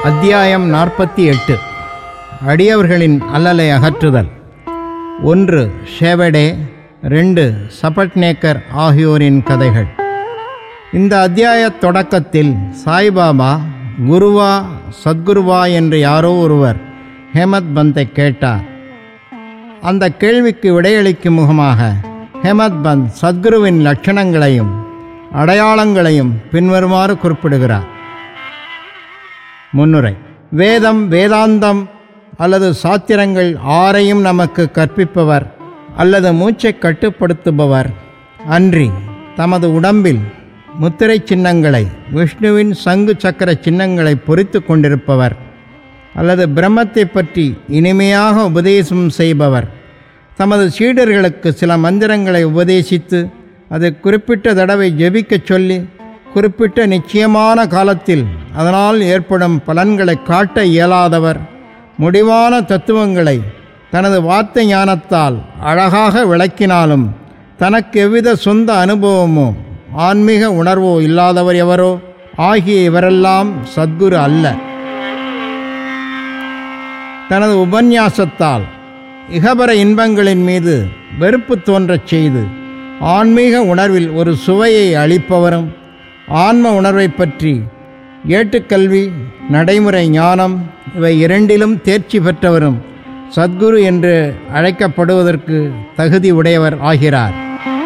அத்தியாயம் நாற்பத்தி எட்டு அடியவர்களின் அல்லலை அகற்றுதல் ஒன்று ஷேவடே ரெண்டு சபட்நேக்கர் ஆகியோரின் கதைகள் இந்த அத்தியாய தொடக்கத்தில் சாய்பாபா குருவா சத்குருவா என்று யாரோ ஒருவர் ஹேமத் பந்தை கேட்டார் அந்த கேள்விக்கு விடையளிக்கும் முகமாக ஹேமத் பந்த் சத்குருவின் லட்சணங்களையும் அடையாளங்களையும் பின்வருமாறு குறிப்பிடுகிறார் முன்னுரை வேதம் வேதாந்தம் அல்லது சாத்திரங்கள் ஆரையும் நமக்கு கற்பிப்பவர் அல்லது மூச்சை கட்டுப்படுத்துபவர் அன்றி தமது உடம்பில் முத்திரை சின்னங்களை விஷ்ணுவின் சங்கு சக்கர சின்னங்களை பொறித்து கொண்டிருப்பவர் அல்லது பிரம்மத்தை பற்றி இனிமையாக உபதேசம் செய்பவர் தமது சீடர்களுக்கு சில மந்திரங்களை உபதேசித்து அதை குறிப்பிட்ட தடவை ஜெபிக்கச் சொல்லி குறிப்பிட்ட நிச்சயமான காலத்தில் அதனால் ஏற்படும் பலன்களை காட்ட இயலாதவர் முடிவான தத்துவங்களை தனது வார்த்தை ஞானத்தால் அழகாக விளக்கினாலும் தனக்கு எவ்வித சொந்த அனுபவமோ ஆன்மீக உணர்வோ இல்லாதவர் எவரோ ஆகிய இவரெல்லாம் சத்குரு அல்ல தனது உபன்யாசத்தால் இகபர இன்பங்களின் மீது வெறுப்பு தோன்றச் செய்து ஆன்மீக உணர்வில் ஒரு சுவையை அளிப்பவரும் ஆன்ம உணர்வை பற்றி ஏட்டுக்கல்வி நடைமுறை ஞானம் இவை இரண்டிலும் தேர்ச்சி பெற்றவரும் சத்குரு என்று அழைக்கப்படுவதற்கு தகுதி உடையவர் ஆகிறார்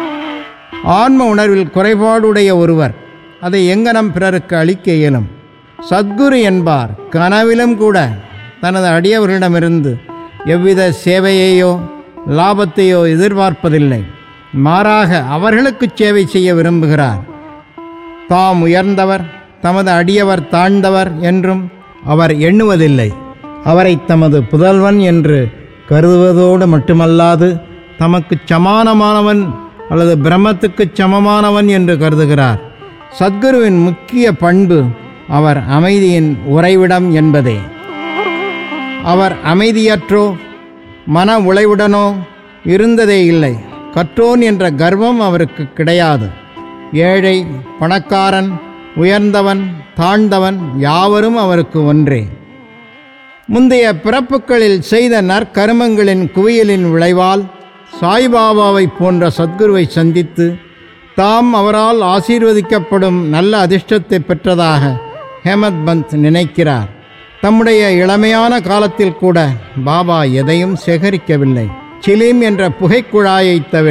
ஆன்ம உணர்வில் குறைபாடுடைய ஒருவர் அதை எங்கனம் பிறருக்கு அளிக்க இயலும் சத்குரு என்பார் கனவிலும் கூட தனது அடியவர்களிடமிருந்து எவ்வித சேவையையோ லாபத்தையோ எதிர்பார்ப்பதில்லை மாறாக அவர்களுக்கு சேவை செய்ய விரும்புகிறார் தாம் உயர்ந்தவர் தமது அடியவர் தாழ்ந்தவர் என்றும் அவர் எண்ணுவதில்லை அவரை தமது புதல்வன் என்று கருதுவதோடு மட்டுமல்லாது தமக்கு சமானமானவன் அல்லது பிரம்மத்துக்கு சமமானவன் என்று கருதுகிறார் சத்குருவின் முக்கிய பண்பு அவர் அமைதியின் உறைவிடம் என்பதே அவர் அமைதியற்றோ மன உழைவுடனோ இருந்ததே இல்லை கற்றோன் என்ற கர்வம் அவருக்கு கிடையாது ஏழை பணக்காரன் உயர்ந்தவன் தாழ்ந்தவன் யாவரும் அவருக்கு ஒன்றே முந்தைய பிறப்புகளில் செய்த நற்கருமங்களின் குவியலின் விளைவால் சாய்பாபாவை போன்ற சத்குருவை சந்தித்து தாம் அவரால் ஆசீர்வதிக்கப்படும் நல்ல அதிர்ஷ்டத்தை பெற்றதாக ஹேமத் பந்த் நினைக்கிறார் தம்முடைய இளமையான காலத்தில் கூட பாபா எதையும் சேகரிக்கவில்லை சிலிம் என்ற புகைக்குழாயைத் தவிர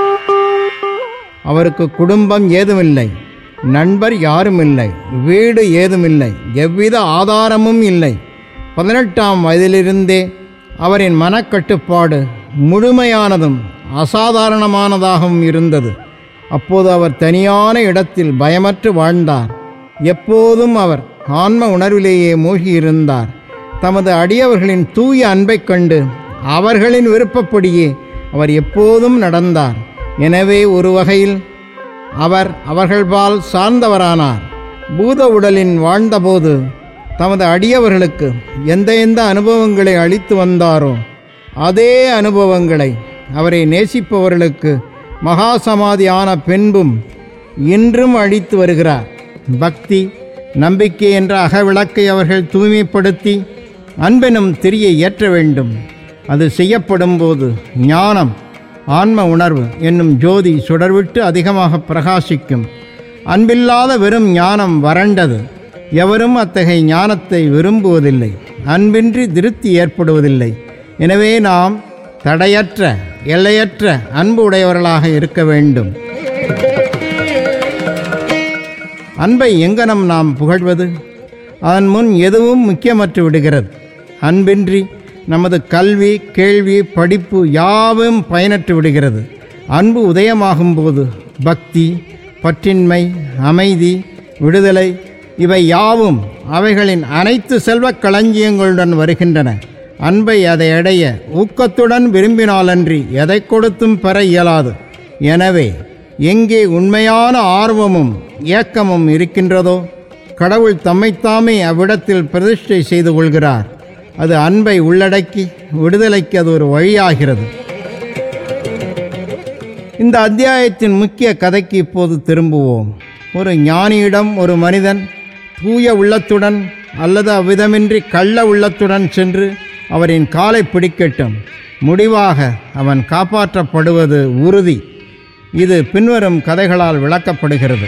அவருக்கு குடும்பம் ஏதுமில்லை நண்பர் யாரும் இல்லை வீடு ஏதுமில்லை எவ்வித ஆதாரமும் இல்லை பதினெட்டாம் வயதிலிருந்தே அவரின் மனக்கட்டுப்பாடு முழுமையானதும் அசாதாரணமானதாகவும் இருந்தது அப்போது அவர் தனியான இடத்தில் பயமற்று வாழ்ந்தார் எப்போதும் அவர் ஆன்ம உணர்விலேயே மூழ்கியிருந்தார் தமது அடியவர்களின் தூய அன்பைக் கண்டு அவர்களின் விருப்பப்படியே அவர் எப்போதும் நடந்தார் எனவே ஒரு வகையில் அவர் அவர்கள்பால் சார்ந்தவரானார் பூத உடலின் வாழ்ந்தபோது தமது அடியவர்களுக்கு எந்த எந்த அனுபவங்களை அளித்து வந்தாரோ அதே அனுபவங்களை அவரை நேசிப்பவர்களுக்கு மகா சமாதியான பின்பும் இன்றும் அளித்து வருகிறார் பக்தி நம்பிக்கை என்ற அகவிளக்கை அவர்கள் தூய்மைப்படுத்தி அன்பெனும் திரியை ஏற்ற வேண்டும் அது செய்யப்படும் போது ஞானம் ஆன்ம உணர்வு என்னும் ஜோதி சுடர்விட்டு அதிகமாக பிரகாசிக்கும் அன்பில்லாத வெறும் ஞானம் வறண்டது எவரும் அத்தகைய ஞானத்தை விரும்புவதில்லை அன்பின்றி திருப்தி ஏற்படுவதில்லை எனவே நாம் தடையற்ற எல்லையற்ற அன்பு உடையவர்களாக இருக்க வேண்டும் அன்பை எங்கனம் நாம் புகழ்வது அதன் முன் எதுவும் முக்கியமற்று விடுகிறது அன்பின்றி நமது கல்வி கேள்வி படிப்பு யாவும் பயனற்று விடுகிறது அன்பு உதயமாகும் போது பக்தி பற்றின்மை அமைதி விடுதலை இவை யாவும் அவைகளின் அனைத்து செல்வக் களஞ்சியங்களுடன் வருகின்றன அன்பை அதை அடைய ஊக்கத்துடன் விரும்பினாலன்றி எதை கொடுத்தும் பெற இயலாது எனவே எங்கே உண்மையான ஆர்வமும் ஏக்கமும் இருக்கின்றதோ கடவுள் தம்மைத்தாமே அவ்விடத்தில் பிரதிஷ்டை செய்து கொள்கிறார் அது அன்பை உள்ளடக்கி விடுதலைக்கு அது ஒரு வழியாகிறது இந்த அத்தியாயத்தின் முக்கிய கதைக்கு இப்போது திரும்புவோம் ஒரு ஞானியிடம் ஒரு மனிதன் தூய உள்ளத்துடன் அல்லது அவ்விதமின்றி கள்ள உள்ளத்துடன் சென்று அவரின் காலை பிடிக்கட்டும் முடிவாக அவன் காப்பாற்றப்படுவது உறுதி இது பின்வரும் கதைகளால் விளக்கப்படுகிறது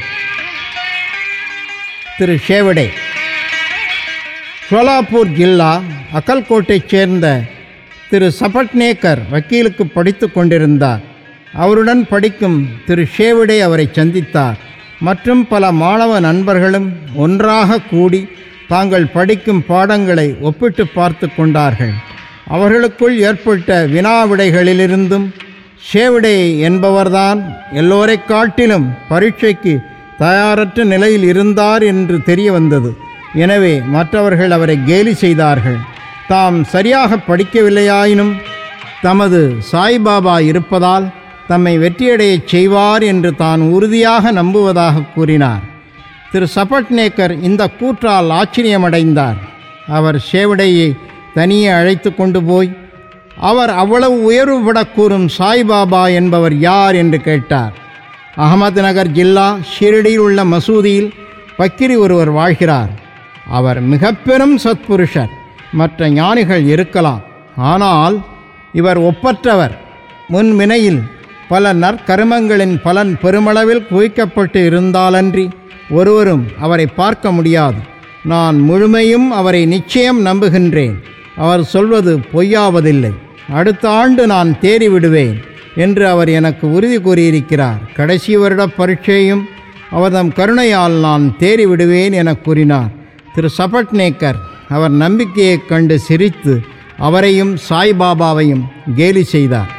திரு ஷேவடே சோலாப்பூர் ஜில்லா அக்கல்கோட்டைச் சேர்ந்த திரு சபட்னேக்கர் வக்கீலுக்கு படித்து கொண்டிருந்தார் அவருடன் படிக்கும் திரு ஷேவிடே அவரை சந்தித்தார் மற்றும் பல மாணவ நண்பர்களும் ஒன்றாக கூடி தாங்கள் படிக்கும் பாடங்களை ஒப்பிட்டு பார்த்து கொண்டார்கள் அவர்களுக்குள் ஏற்பட்ட வினாவிடைகளிலிருந்தும் ஷேவிடே என்பவர்தான் எல்லோரைக் காட்டிலும் பரீட்சைக்கு தயாரற்ற நிலையில் இருந்தார் என்று தெரிய வந்தது எனவே மற்றவர்கள் அவரை கேலி செய்தார்கள் தாம் சரியாக படிக்கவில்லையாயினும் தமது சாய்பாபா இருப்பதால் தம்மை வெற்றியடையச் செய்வார் என்று தான் உறுதியாக நம்புவதாக கூறினார் திரு சபட்நேக்கர் இந்த கூற்றால் ஆச்சரியமடைந்தார் அவர் ஷேவடையை தனியே அழைத்து கொண்டு போய் அவர் அவ்வளவு உயர்வுபட கூறும் சாய்பாபா என்பவர் யார் என்று கேட்டார் அகமது நகர் ஜில்லா ஷிரடியில் உள்ள மசூதியில் பக்கிரி ஒருவர் வாழ்கிறார் அவர் மிக பெரும் சத்புருஷர் மற்ற ஞானிகள் இருக்கலாம் ஆனால் இவர் ஒப்பற்றவர் முன்வினையில் பல நற்கருமங்களின் பலன் பெருமளவில் குவிக்கப்பட்டு இருந்தாலன்றி ஒருவரும் அவரை பார்க்க முடியாது நான் முழுமையும் அவரை நிச்சயம் நம்புகின்றேன் அவர் சொல்வது பொய்யாவதில்லை அடுத்த ஆண்டு நான் தேறி விடுவேன் என்று அவர் எனக்கு உறுதி கூறியிருக்கிறார் கடைசி வருட பரீட்சையும் அவர்தம் கருணையால் நான் தேறி விடுவேன் என கூறினார் திரு சபட்நேக்கர் அவர் நம்பிக்கையைக் கண்டு சிரித்து அவரையும் சாய்பாபாவையும் கேலி செய்தார்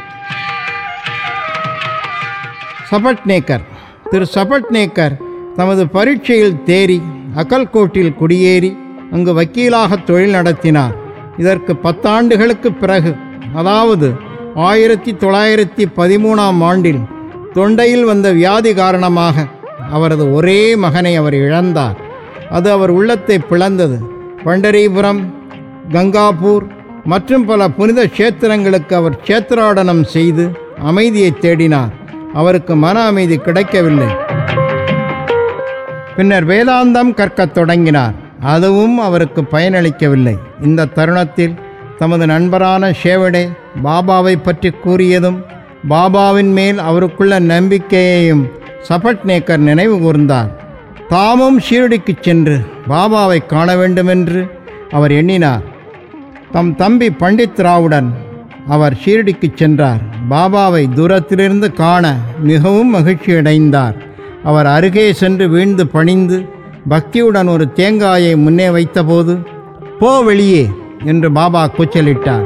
சபட்நேக்கர் திரு சபட்நேக்கர் தமது பரீட்சையில் தேறி அக்கல்கோட்டில் குடியேறி அங்கு வக்கீலாக தொழில் நடத்தினார் இதற்கு பத்தாண்டுகளுக்கு பிறகு அதாவது ஆயிரத்தி தொள்ளாயிரத்தி பதிமூணாம் ஆண்டில் தொண்டையில் வந்த வியாதி காரணமாக அவரது ஒரே மகனை அவர் இழந்தார் அது அவர் உள்ளத்தை பிளந்தது பண்டரிபுரம் கங்காபூர் மற்றும் பல புனித க்ஷேத்திரங்களுக்கு அவர் க்ஷேத்திராடனம் செய்து அமைதியை தேடினார் அவருக்கு மன அமைதி கிடைக்கவில்லை பின்னர் வேதாந்தம் கற்கத் தொடங்கினார் அதுவும் அவருக்கு பயனளிக்கவில்லை இந்த தருணத்தில் தமது நண்பரான ஷேவடே பாபாவை பற்றி கூறியதும் பாபாவின் மேல் அவருக்குள்ள நம்பிக்கையையும் சபட்நேக்கர் நினைவு கூர்ந்தார் தாமும் ஷீரடிக்கு சென்று பாபாவை காண வேண்டுமென்று அவர் எண்ணினார் தம் தம்பி பண்டித் ராவுடன் அவர் ஷீரடிக்கு சென்றார் பாபாவை தூரத்திலிருந்து காண மிகவும் மகிழ்ச்சியடைந்தார் அவர் அருகே சென்று வீழ்ந்து பணிந்து பக்தியுடன் ஒரு தேங்காயை முன்னே வைத்தபோது போ வெளியே என்று பாபா கூச்சலிட்டார்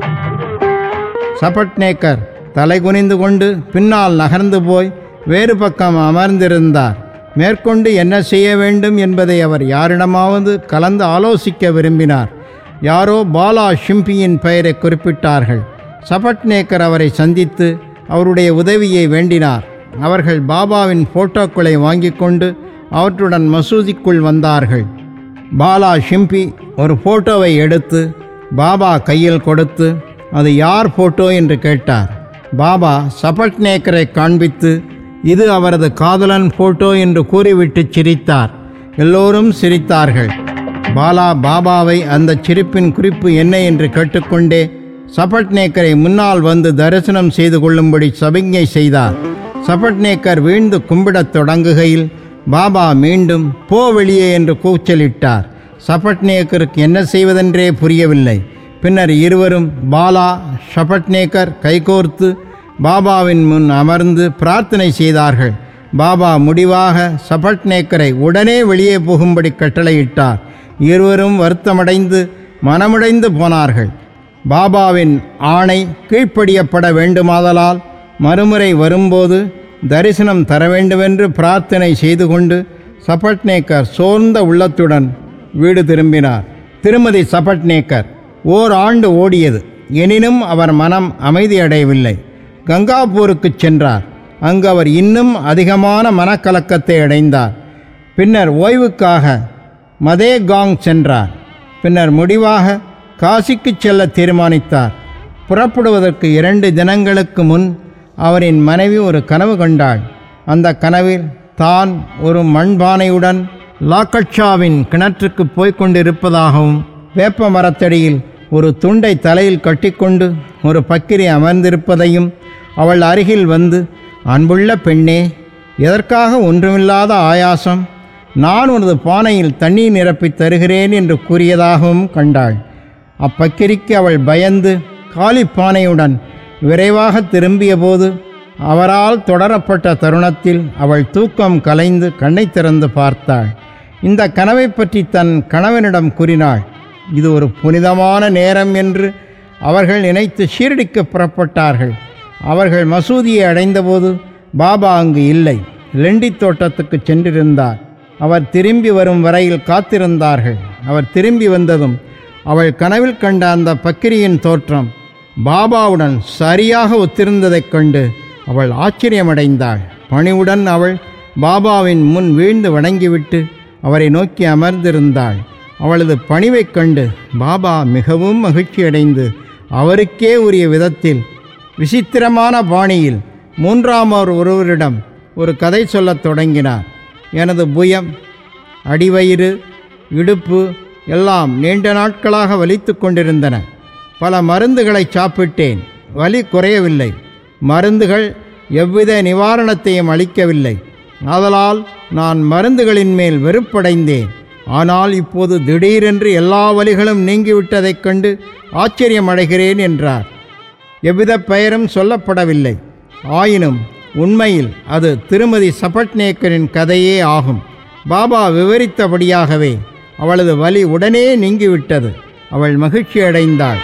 சபட்நேக்கர் தலை குனிந்து கொண்டு பின்னால் நகர்ந்து போய் வேறு பக்கம் அமர்ந்திருந்தார் மேற்கொண்டு என்ன செய்ய வேண்டும் என்பதை அவர் யாரிடமாவது கலந்து ஆலோசிக்க விரும்பினார் யாரோ பாலா ஷிம்பியின் பெயரை குறிப்பிட்டார்கள் சபட்நேக்கர் அவரை சந்தித்து அவருடைய உதவியை வேண்டினார் அவர்கள் பாபாவின் போட்டோக்களை வாங்கிக் கொண்டு அவற்றுடன் மசூதிக்குள் வந்தார்கள் பாலா ஷிம்பி ஒரு போட்டோவை எடுத்து பாபா கையில் கொடுத்து அது யார் போட்டோ என்று கேட்டார் பாபா சபட்நேக்கரை காண்பித்து இது அவரது காதலன் போட்டோ என்று கூறிவிட்டு சிரித்தார் எல்லோரும் சிரித்தார்கள் பாலா பாபாவை அந்த சிரிப்பின் குறிப்பு என்ன என்று கேட்டுக்கொண்டே சபட்நேக்கரை முன்னால் வந்து தரிசனம் செய்து கொள்ளும்படி சபிஞ்ஞை செய்தார் சபட்நேக்கர் வீழ்ந்து கும்பிடத் தொடங்குகையில் பாபா மீண்டும் போ வெளியே என்று கூச்சலிட்டார் சபட்நேக்கருக்கு என்ன செய்வதென்றே புரியவில்லை பின்னர் இருவரும் பாலா ஷபட்நேக்கர் கைகோர்த்து பாபாவின் முன் அமர்ந்து பிரார்த்தனை செய்தார்கள் பாபா முடிவாக சபட்நேக்கரை உடனே வெளியே போகும்படி கட்டளையிட்டார் இருவரும் வருத்தமடைந்து மனமுடைந்து போனார்கள் பாபாவின் ஆணை கீழ்ப்படியப்பட வேண்டுமாதலால் மறுமுறை வரும்போது தரிசனம் தர வேண்டுமென்று பிரார்த்தனை செய்து கொண்டு சபட்நேக்கர் சோர்ந்த உள்ளத்துடன் வீடு திரும்பினார் திருமதி சபட்நேக்கர் ஓர் ஆண்டு ஓடியது எனினும் அவர் மனம் அமைதியடையவில்லை கங்காபூருக்கு சென்றார் அங்கு அவர் இன்னும் அதிகமான மனக்கலக்கத்தை அடைந்தார் பின்னர் ஓய்வுக்காக மதேகாங் சென்றார் பின்னர் முடிவாக காசிக்கு செல்ல தீர்மானித்தார் புறப்படுவதற்கு இரண்டு தினங்களுக்கு முன் அவரின் மனைவி ஒரு கனவு கண்டாள் அந்த கனவில் தான் ஒரு மண்பானையுடன் லாக்கட்ஷாவின் கிணற்றுக்கு போய்க் கொண்டிருப்பதாகவும் வேப்ப மரத்தடியில் ஒரு துண்டை தலையில் கட்டிக்கொண்டு ஒரு பக்கிரி அமர்ந்திருப்பதையும் அவள் அருகில் வந்து அன்புள்ள பெண்ணே எதற்காக ஒன்றுமில்லாத ஆயாசம் நான் உனது பானையில் தண்ணீர் நிரப்பித் தருகிறேன் என்று கூறியதாகவும் கண்டாள் அப்பக்கிரிக்கு அவள் பயந்து காலி பானையுடன் விரைவாக திரும்பியபோது அவரால் தொடரப்பட்ட தருணத்தில் அவள் தூக்கம் கலைந்து கண்ணை திறந்து பார்த்தாள் இந்த கனவை பற்றி தன் கணவனிடம் கூறினாள் இது ஒரு புனிதமான நேரம் என்று அவர்கள் நினைத்து ஷீரடிக்கு புறப்பட்டார்கள் அவர்கள் மசூதியை அடைந்தபோது பாபா அங்கு இல்லை லெண்டி தோட்டத்துக்கு சென்றிருந்தார் அவர் திரும்பி வரும் வரையில் காத்திருந்தார்கள் அவர் திரும்பி வந்ததும் அவள் கனவில் கண்ட அந்த பக்கிரியின் தோற்றம் பாபாவுடன் சரியாக ஒத்திருந்ததைக் கண்டு அவள் ஆச்சரியமடைந்தாள் பணிவுடன் அவள் பாபாவின் முன் வீழ்ந்து வணங்கிவிட்டு அவரை நோக்கி அமர்ந்திருந்தாள் அவளது பணிவைக் கண்டு பாபா மிகவும் மகிழ்ச்சியடைந்து அவருக்கே உரிய விதத்தில் விசித்திரமான பாணியில் மூன்றாமோர் ஒருவரிடம் ஒரு கதை சொல்லத் தொடங்கினார் எனது புயம் அடிவயிறு இடுப்பு எல்லாம் நீண்ட நாட்களாக வலித்து கொண்டிருந்தன பல மருந்துகளை சாப்பிட்டேன் வலி குறையவில்லை மருந்துகள் எவ்வித நிவாரணத்தையும் அளிக்கவில்லை ஆதலால் நான் மருந்துகளின் மேல் வெறுப்படைந்தேன் ஆனால் இப்போது திடீரென்று எல்லா வலிகளும் நீங்கிவிட்டதைக் கண்டு ஆச்சரியமடைகிறேன் என்றார் எவ்வித பெயரும் சொல்லப்படவில்லை ஆயினும் உண்மையில் அது திருமதி சபட்நேக்கரின் கதையே ஆகும் பாபா விவரித்தபடியாகவே அவளது வலி உடனே நீங்கிவிட்டது அவள் மகிழ்ச்சி அடைந்தாள்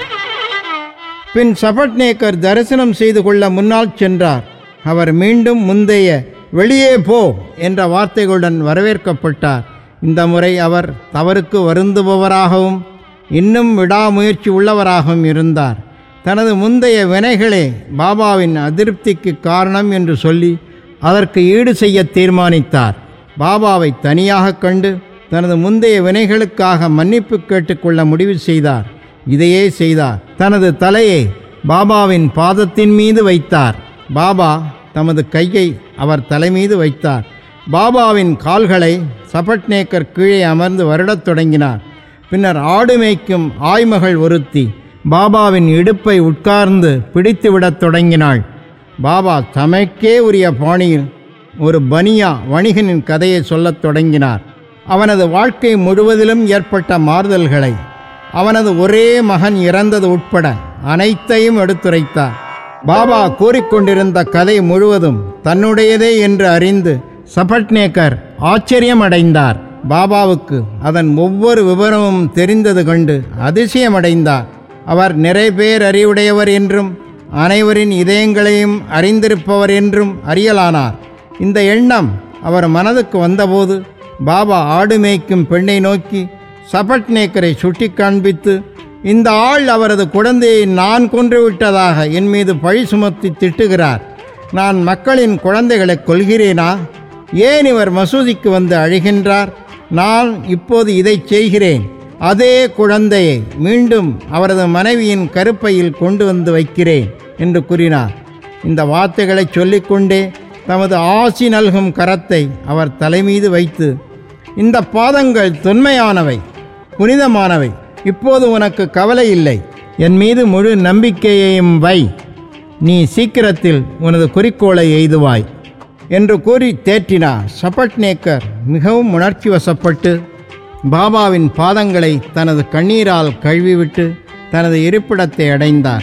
பின் சபட்நேக்கர் தரிசனம் செய்து கொள்ள முன்னால் சென்றார் அவர் மீண்டும் முந்தைய வெளியே போ என்ற வார்த்தைகளுடன் வரவேற்கப்பட்டார் இந்த முறை அவர் தவறுக்கு வருந்துபவராகவும் இன்னும் விடாமுயற்சி உள்ளவராகவும் இருந்தார் தனது முந்தைய வினைகளே பாபாவின் அதிருப்திக்கு காரணம் என்று சொல்லி அதற்கு ஈடு செய்ய தீர்மானித்தார் பாபாவை தனியாக கண்டு தனது முந்தைய வினைகளுக்காக மன்னிப்பு கேட்டுக்கொள்ள முடிவு செய்தார் இதையே செய்தார் தனது தலையை பாபாவின் பாதத்தின் மீது வைத்தார் பாபா தமது கையை அவர் தலை மீது வைத்தார் பாபாவின் கால்களை சபட்நேக்கர் கீழே அமர்ந்து வருடத் தொடங்கினார் பின்னர் ஆடு மேய்க்கும் ஆய்மகள் ஒருத்தி பாபாவின் இடுப்பை உட்கார்ந்து பிடித்துவிடத் தொடங்கினாள் பாபா தமக்கே உரிய பாணியில் ஒரு பனியா வணிகனின் கதையை சொல்லத் தொடங்கினார் அவனது வாழ்க்கை முழுவதிலும் ஏற்பட்ட மாறுதல்களை அவனது ஒரே மகன் இறந்தது உட்பட அனைத்தையும் எடுத்துரைத்தார் பாபா கூறிக்கொண்டிருந்த கதை முழுவதும் தன்னுடையதே என்று அறிந்து சபட்நேக்கர் ஆச்சரியமடைந்தார் பாபாவுக்கு அதன் ஒவ்வொரு விவரமும் தெரிந்தது கண்டு அதிசயமடைந்தார் அவர் நிறைபேர் அறிவுடையவர் என்றும் அனைவரின் இதயங்களையும் அறிந்திருப்பவர் என்றும் அறியலானார் இந்த எண்ணம் அவர் மனதுக்கு வந்தபோது பாபா ஆடு மேய்க்கும் பெண்ணை நோக்கி சபட்நேக்கரை சுட்டி காண்பித்து இந்த ஆள் அவரது குழந்தையை நான் கொன்று விட்டதாக என் மீது பழி சுமத்தி திட்டுகிறார் நான் மக்களின் குழந்தைகளை கொல்கிறேனா ஏன் இவர் மசூதிக்கு வந்து அழுகின்றார் நான் இப்போது இதை செய்கிறேன் அதே குழந்தையை மீண்டும் அவரது மனைவியின் கருப்பையில் கொண்டு வந்து வைக்கிறேன் என்று கூறினார் இந்த வார்த்தைகளை சொல்லிக்கொண்டே தமது ஆசி நல்கும் கரத்தை அவர் தலைமீது வைத்து இந்த பாதங்கள் தொன்மையானவை புனிதமானவை இப்போது உனக்கு கவலை இல்லை என் மீது முழு நம்பிக்கையையும் வை நீ சீக்கிரத்தில் உனது குறிக்கோளை எய்துவாய் என்று கூறி தேற்றினார் சபட்நேக்கர் மிகவும் உணர்ச்சி வசப்பட்டு பாபாவின் பாதங்களை தனது கண்ணீரால் கழுவிவிட்டு தனது இருப்பிடத்தை அடைந்தார்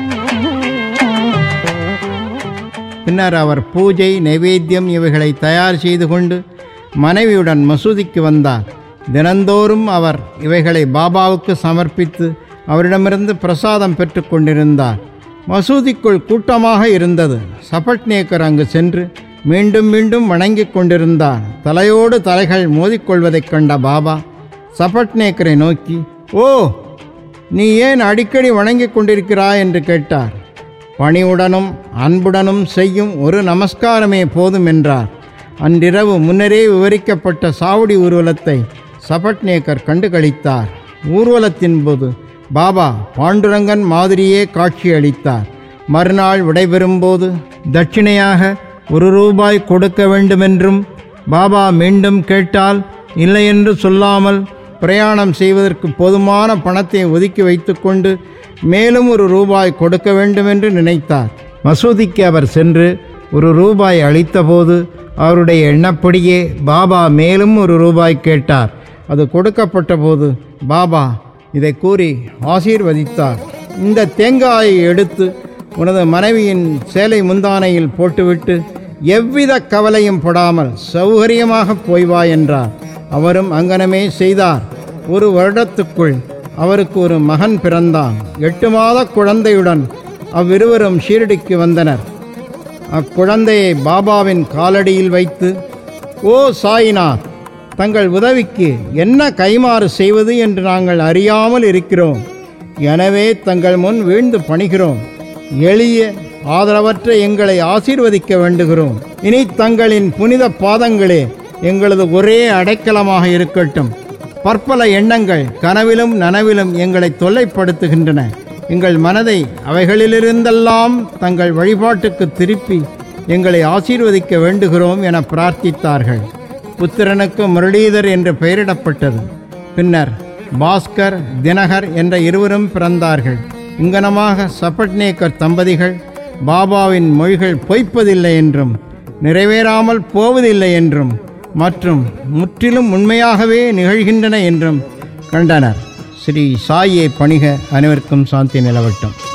பின்னர் அவர் பூஜை நைவேத்தியம் இவைகளை தயார் செய்து கொண்டு மனைவியுடன் மசூதிக்கு வந்தார் தினந்தோறும் அவர் இவைகளை பாபாவுக்கு சமர்ப்பித்து அவரிடமிருந்து பிரசாதம் பெற்று கொண்டிருந்தார் மசூதிக்குள் கூட்டமாக இருந்தது சபட்நேக்கர் அங்கு சென்று மீண்டும் மீண்டும் வணங்கிக் கொண்டிருந்தார் தலையோடு தலைகள் மோதிக்கொள்வதைக் கண்ட பாபா சபட்நேக்கரை நோக்கி ஓ நீ ஏன் அடிக்கடி வணங்கிக் கொண்டிருக்கிறாய் என்று கேட்டார் பணிவுடனும் அன்புடனும் செய்யும் ஒரு நமஸ்காரமே போதும் என்றார் அன்றிரவு முன்னரே விவரிக்கப்பட்ட சாவடி ஊர்வலத்தை சபட்நேக்கர் கண்டு களித்தார் ஊர்வலத்தின் போது பாபா பாண்டுரங்கன் மாதிரியே காட்சியளித்தார் மறுநாள் விடைபெறும்போது தட்சிணையாக ஒரு ரூபாய் கொடுக்க வேண்டுமென்றும் பாபா மீண்டும் கேட்டால் இல்லை என்று சொல்லாமல் பிரயாணம் செய்வதற்கு போதுமான பணத்தை ஒதுக்கி வைத்துக்கொண்டு மேலும் ஒரு ரூபாய் கொடுக்க வேண்டும் என்று நினைத்தார் மசூதிக்கு அவர் சென்று ஒரு ரூபாய் அளித்தபோது அவருடைய எண்ணப்படியே பாபா மேலும் ஒரு ரூபாய் கேட்டார் அது கொடுக்கப்பட்ட போது பாபா இதை கூறி ஆசீர்வதித்தார் இந்த தேங்காயை எடுத்து உனது மனைவியின் சேலை முந்தானையில் போட்டுவிட்டு எவ்வித கவலையும் படாமல் சௌகரியமாக போய் வா என்றார் அவரும் அங்கனமே செய்தார் ஒரு வருடத்துக்குள் அவருக்கு ஒரு மகன் பிறந்தான் எட்டு மாத குழந்தையுடன் அவ்விருவரும் ஷீரடிக்கு வந்தனர் அக்குழந்தையை பாபாவின் காலடியில் வைத்து ஓ சாயிநாத் தங்கள் உதவிக்கு என்ன கைமாறு செய்வது என்று நாங்கள் அறியாமல் இருக்கிறோம் எனவே தங்கள் முன் வீழ்ந்து பணிகிறோம் எளிய ஆதரவற்ற எங்களை ஆசீர்வதிக்க வேண்டுகிறோம் இனி தங்களின் புனித பாதங்களே எங்களது ஒரே அடைக்கலமாக இருக்கட்டும் பற்பல எண்ணங்கள் கனவிலும் நனவிலும் எங்களை தொல்லைப்படுத்துகின்றன எங்கள் மனதை அவைகளிலிருந்தெல்லாம் தங்கள் வழிபாட்டுக்கு திருப்பி எங்களை ஆசீர்வதிக்க வேண்டுகிறோம் என பிரார்த்தித்தார்கள் புத்திரனுக்கு முரளீதர் என்று பெயரிடப்பட்டது பின்னர் பாஸ்கர் தினகர் என்ற இருவரும் பிறந்தார்கள் இங்கனமாக சபட்னேக்கர் தம்பதிகள் பாபாவின் மொழிகள் பொய்ப்பதில்லை என்றும் நிறைவேறாமல் போவதில்லை என்றும் மற்றும் முற்றிலும் உண்மையாகவே நிகழ்கின்றன என்றும் கண்டனர் ஸ்ரீ சாயை பணிக அனைவருக்கும் சாந்தி நிலவட்டும்